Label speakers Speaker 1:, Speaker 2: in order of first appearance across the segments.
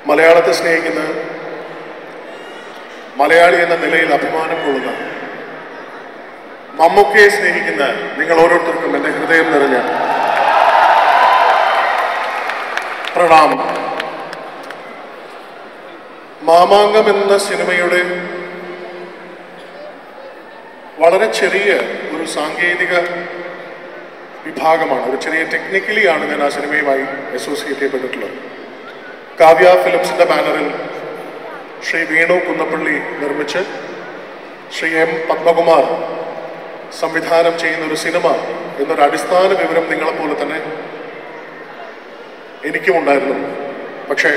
Speaker 1: മലയാളത്തെ സ്നേഹിക്കുന്ന മലയാളി എന്ന നിലയിൽ അഭിമാനം കൊള്ളുന്ന മമ്മൂക്കയെ സ്നേഹിക്കുന്ന നിങ്ങൾ ഓരോരുത്തർക്കും എൻ്റെ ഹൃദയം നിറഞ്ഞ പ്രണാമം മാമാങ്കം എന്ന സിനിമയുടെ വളരെ ചെറിയ ഒരു സാങ്കേതിക വിഭാഗമാണ് ഒരു ചെറിയ ടെക്നിക്കലി ആണ് ഞാൻ ആ സിനിമയുമായി അസോസിയേറ്റ് ചെയ്യപ്പെട്ടിട്ടുള്ളത് കാവ്യ ഫിലിംസിന്റെ ബാനറിൽ ശ്രീ വേണു കുന്നപ്പള്ളി നിർമ്മിച്ച് ശ്രീ എം പത്മകുമാർ സംവിധാനം ചെയ്യുന്ന ഒരു സിനിമ എന്നൊരു അടിസ്ഥാന വിവരം നിങ്ങളെപ്പോലെ തന്നെ എനിക്കും ഉണ്ടായിരുന്നു പക്ഷേ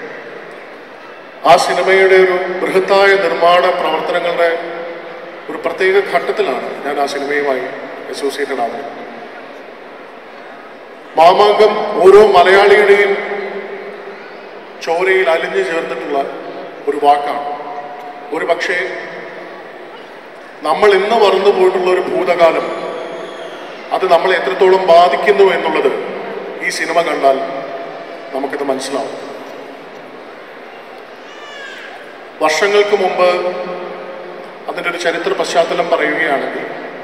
Speaker 1: ആ സിനിമയുടെ ഒരു ബൃഹത്തായ നിർമ്മാണ പ്രവർത്തനങ്ങളുടെ ഒരു പ്രത്യേക ഘട്ടത്തിലാണ് ഞാൻ ആ സിനിമയുമായി അസോസിയേറ്റഡ് ആവുന്നത് മാമാങ്കം ഓരോ മലയാളിയുടെയും ചോരയിൽ അലിഞ്ഞു ചേർത്തിട്ടുള്ള ഒരു വാക്കാണ് ഒരു പക്ഷേ നമ്മൾ ഇന്ന് മറന്നു പോയിട്ടുള്ള ഒരു ഭൂതകാലം അത് നമ്മളെ എത്രത്തോളം ബാധിക്കുന്നു എന്നുള്ളത് ഈ സിനിമ കണ്ടാൽ നമുക്കിത് മനസ്സിലാവും വർഷങ്ങൾക്ക് മുമ്പ് അതിൻ്റെ ഒരു ചരിത്ര പശ്ചാത്തലം പറയുകയാണെങ്കിൽ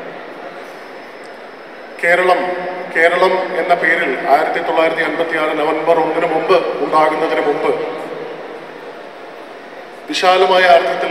Speaker 1: കേരളം കേരളം എന്ന പേരിൽ ആയിരത്തി തൊള്ളായിരത്തി അൻപത്തി ആറ് നവംബർ ഒന്നിന് മുമ്പ് ഉണ്ടാകുന്നതിന് മുമ്പ് വിശാലമായ അർത്ഥത്തിൽ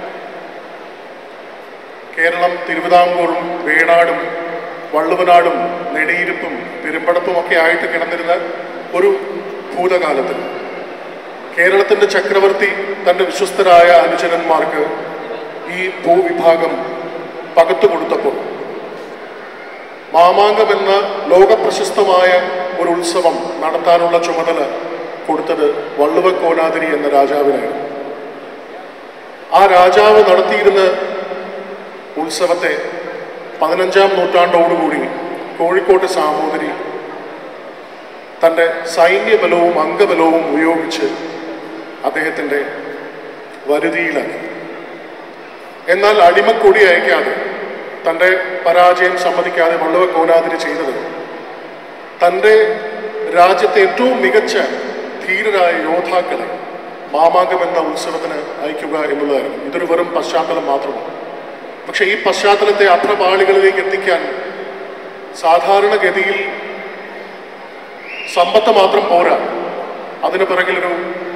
Speaker 1: കേരളം തിരുവിതാംകൂറും വേണാടും വള്ളുവനാടും നെടിയിരുപ്പും പെരുമ്പടപ്പും ഒക്കെ ആയിട്ട് കിടന്നിരുന്ന ഒരു ഭൂതകാലത്തിൽ കേരളത്തിന്റെ ചക്രവർത്തി തന്റെ വിശ്വസ്തരായ അനുചരന്മാർക്ക് ഈ ഭൂവിഭാഗം പകർത്തു കൊടുത്തപ്പോൾ മാമാങ്കം എന്ന ലോകപ്രശസ്തമായ ഒരു ഉത്സവം നടത്താനുള്ള ചുമതല കൊടുത്തത് വള്ളുവ കോനാതിരി എന്ന രാജാവിനായിരുന്നു ആ രാജാവ് നടത്തിയിരുന്ന ഉത്സവത്തെ പതിനഞ്ചാം നൂറ്റാണ്ടോടുകൂടി കോഴിക്കോട്ട് സാമൂതിരി തൻ്റെ സൈന്യബലവും അംഗബലവും ഉപയോഗിച്ച് അദ്ദേഹത്തിൻ്റെ വരുതിയിലാക്കി എന്നാൽ അടിമക്കൊടി അയക്കാതെ തൻ്റെ പരാജയം സമ്മതിക്കാതെ വള്ളുവ കോനാതിരി ചെയ്തത് തൻ്റെ രാജ്യത്തെ ഏറ്റവും മികച്ച ധീരരായ യോദ്ധാക്കളെ മാമാങ്കം എന്ന ഉത്സവത്തിന് അയക്കുക എന്നുള്ളതായിരുന്നു ഇതൊരു വെറും പശ്ചാത്തലം മാത്രമാണ് പക്ഷേ ഈ പശ്ചാത്തലത്തെ അപ്രപാളികളിലേക്ക് എത്തിക്കാൻ സാധാരണഗതിയിൽ സമ്പത്ത് മാത്രം പോരാ അതിന് പിറകിലൊരു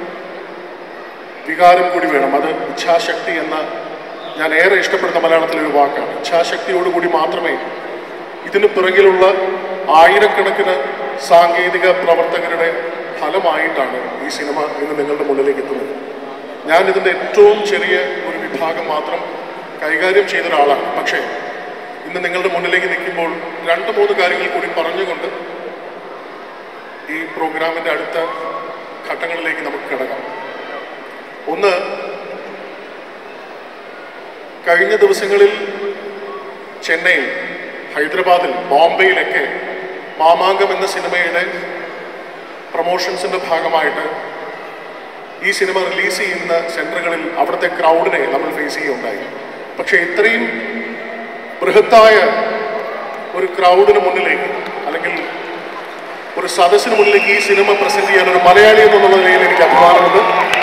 Speaker 1: വികാരം കൂടി വേണം അത് ഇച്ഛാശക്തി എന്ന ഞാൻ ഏറെ ഇഷ്ടപ്പെടുന്ന മലയാളത്തിലെ ഒരു വാക്കാണ് ഇച്ഛാശക്തിയോടുകൂടി മാത്രമേ ഇതിന് പിറകിലുള്ള ആയിരക്കണക്കിന് സാങ്കേതിക പ്രവർത്തകരുടെ ഫലമായിട്ടാണ് ഈ സിനിമ ഇന്ന് നിങ്ങളുടെ മുന്നിലേക്ക് എത്തുന്നത് ഞാൻ ഇതിൻ്റെ ഏറ്റവും ചെറിയ ഒരു വിഭാഗം മാത്രം കൈകാര്യം ചെയ്ത ഒരാളാണ് പക്ഷേ ഇന്ന് നിങ്ങളുടെ മുന്നിലേക്ക് നിൽക്കുമ്പോൾ രണ്ട് മൂന്ന് കാര്യങ്ങൾ കൂടി പറഞ്ഞുകൊണ്ട് ഈ പ്രോഗ്രാമിൻ്റെ അടുത്ത ഘട്ടങ്ങളിലേക്ക് നമുക്ക് കിടക്കാം ഒന്ന് കഴിഞ്ഞ ദിവസങ്ങളിൽ ചെന്നൈയിൽ ഹൈദരാബാദിൽ ബോംബെയിലൊക്കെ മാമാങ്കം എന്ന സിനിമയുടെ പ്രൊമോഷൻസിന്റെ ഭാഗമായിട്ട് ഈ സിനിമ റിലീസ് ചെയ്യുന്ന സെന്ററുകളിൽ അവിടുത്തെ ക്രൗഡിനെ നമ്മൾ ഫേസ് ചെയ്യുകയുണ്ടായി പക്ഷേ ഇത്രയും ബൃഹത്തായ ഒരു ക്രൗഡിന് മുന്നിലേക്ക് അല്ലെങ്കിൽ ഒരു സദസ്സിന് മുന്നിലേക്ക് ഈ സിനിമ പ്രസന്റ് ചെയ്യാൻ ഒരു മലയാളി എന്നുള്ള നിലയിൽ എനിക്ക് അഭിമാനമുണ്ട്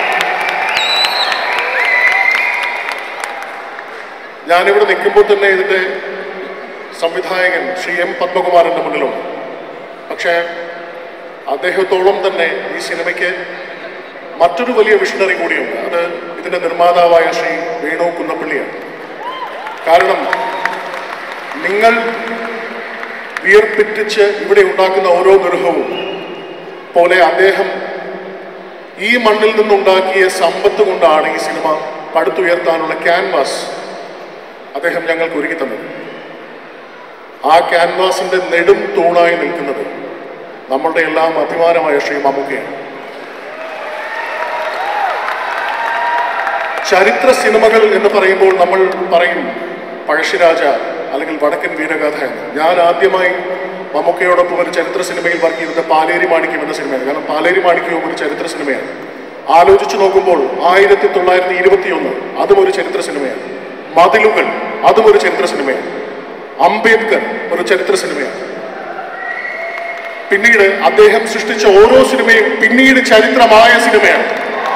Speaker 1: ഞാനിവിടെ നിൽക്കുമ്പോൾ തന്നെ ഇതിൻ്റെ സംവിധായകൻ ശ്രീ എം പത്മകുമാറിൻ്റെ മുന്നിലുണ്ട് പക്ഷേ അദ്ദേഹത്തോളം തന്നെ ഈ സിനിമയ്ക്ക് മറ്റൊരു വലിയ വിഷണറി കൂടിയുണ്ട് അത് ഇതിൻ്റെ നിർമ്മാതാവായ ശ്രീ വേണു കുന്നപ്പള്ളിയാണ് കാരണം നിങ്ങൾ വിയർപ്പിറ്റിച്ച് ഇവിടെ ഉണ്ടാക്കുന്ന ഓരോ ഗൃഹവും പോലെ അദ്ദേഹം ഈ മണ്ണിൽ നിന്നുണ്ടാക്കിയ സമ്പത്ത് കൊണ്ടാണ് ഈ സിനിമ പടുത്തുയർത്താനുള്ള ക്യാൻവാസ് അദ്ദേഹം ഞങ്ങൾക്ക് ഒരുക്കി തന്നത് ആ ക്യാൻവാസിന്റെ നെടും തൂണായി നിൽക്കുന്നത് നമ്മളുടെ എല്ലാം അഭിമാനമായ ശ്രീ മമ്മൂക്കയാണ് ചരിത്ര സിനിമകൾ എന്ന് പറയുമ്പോൾ നമ്മൾ പറയും പഴശ്ശിരാജ അല്ലെങ്കിൽ വടക്കൻ വീരഗാഥ എന്ന് ഞാൻ ആദ്യമായി മമ്മൂക്കയോടൊപ്പം ഒരു ചരിത്ര സിനിമയിൽ വർക്ക് ചെയ്തത് പാലേരി മാണിക്യം എന്ന സിനിമയാണ് കാരണം പാലേരി മാണിക്യവും ഒരു ചരിത്ര സിനിമയാണ് ആലോചിച്ചു നോക്കുമ്പോൾ ആയിരത്തി തൊള്ളായിരത്തി ഇരുപത്തി ഒന്ന് അതും ഒരു ചരിത്ര സിനിമയാണ് മതിലുകൾ അതും ഒരു ചരിത്ര സിനിമയാണ് അംബേദ്കർ ഒരു ചരിത്ര സിനിമയാണ് പിന്നീട് അദ്ദേഹം സൃഷ്ടിച്ച ഓരോ സിനിമയും പിന്നീട് ചരിത്രമായ സിനിമയാണ്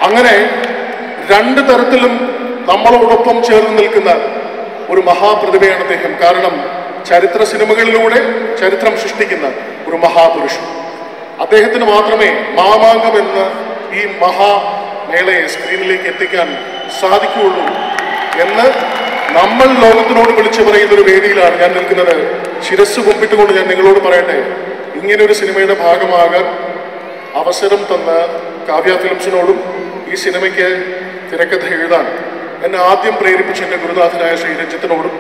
Speaker 1: അങ്ങനെ രണ്ട് തരത്തിലും നമ്മളോടൊപ്പം ചേർന്ന് നിൽക്കുന്ന ഒരു മഹാപ്രതിഭയാണ് അദ്ദേഹം കാരണം ചരിത്ര സിനിമകളിലൂടെ ചരിത്രം സൃഷ്ടിക്കുന്ന ഒരു മഹാപുരുഷൻ അദ്ദേഹത്തിന് മാത്രമേ മാമാങ്കം എന്ന ഈ മഹാമേളയെ സ്ക്രീനിലേക്ക് എത്തിക്കാൻ സാധിക്കുകയുള്ളൂ എന്ന് നമ്മൾ ലോകത്തിനോട് വിളിച്ചു പറയുന്ന ഒരു വേദിയിലാണ് ഞാൻ നിൽക്കുന്നത് ശിരസ് കുമ്പിട്ടുകൊണ്ട് ഞാൻ നിങ്ങളോട് പറയട്ടെ ഇങ്ങനെ ഒരു സിനിമയുടെ ഭാഗമാകാൻ അവസരം തന്ന കാവ്യ ഫിലിംസിനോടും ഈ സിനിമയ്ക്ക് തിരക്കഥ എഴുതാൻ എന്നെ ആദ്യം പ്രേരിപ്പിച്ച എൻ്റെ ഗുരുനാഥനായ ശ്രീ രഞ്ജിത്തിനോടും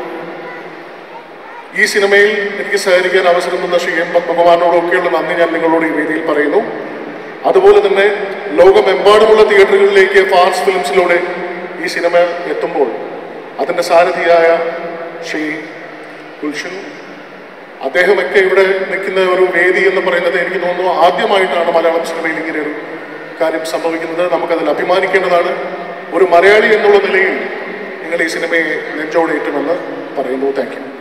Speaker 1: ഈ സിനിമയിൽ എനിക്ക് സഹകരിക്കാൻ അവസരം തന്ന ശ്രീ എം പത്മകുമാറിനോടും ഒക്കെയുള്ള നന്ദി ഞാൻ നിങ്ങളോട് ഈ വേദിയിൽ പറയുന്നു അതുപോലെ തന്നെ ലോകമെമ്പാടുമുള്ള തിയേറ്ററുകളിലേക്ക് ഫാസ്റ്റ് ഫിലിംസിലൂടെ ഈ സിനിമ എത്തുമ്പോൾ അതിൻ്റെ സാരഥിയായ ശ്രീ ഗുൽഷൻ അദ്ദേഹമൊക്കെ ഇവിടെ നിൽക്കുന്ന ഒരു വേദി എന്ന് പറയുന്നത് എനിക്ക് തോന്നുന്നു ആദ്യമായിട്ടാണ് മലയാളം സിനിമയിൽ ഇങ്ങനെ ഒരു കാര്യം സംഭവിക്കുന്നത് നമുക്കതിൽ അഭിമാനിക്കേണ്ടതാണ് ഒരു മലയാളി എന്നുള്ള നിലയിൽ നിങ്ങൾ ഈ സിനിമയെ നെഞ്ചോടേറ്റുമെന്ന് പറയുന്നു താങ്ക് യു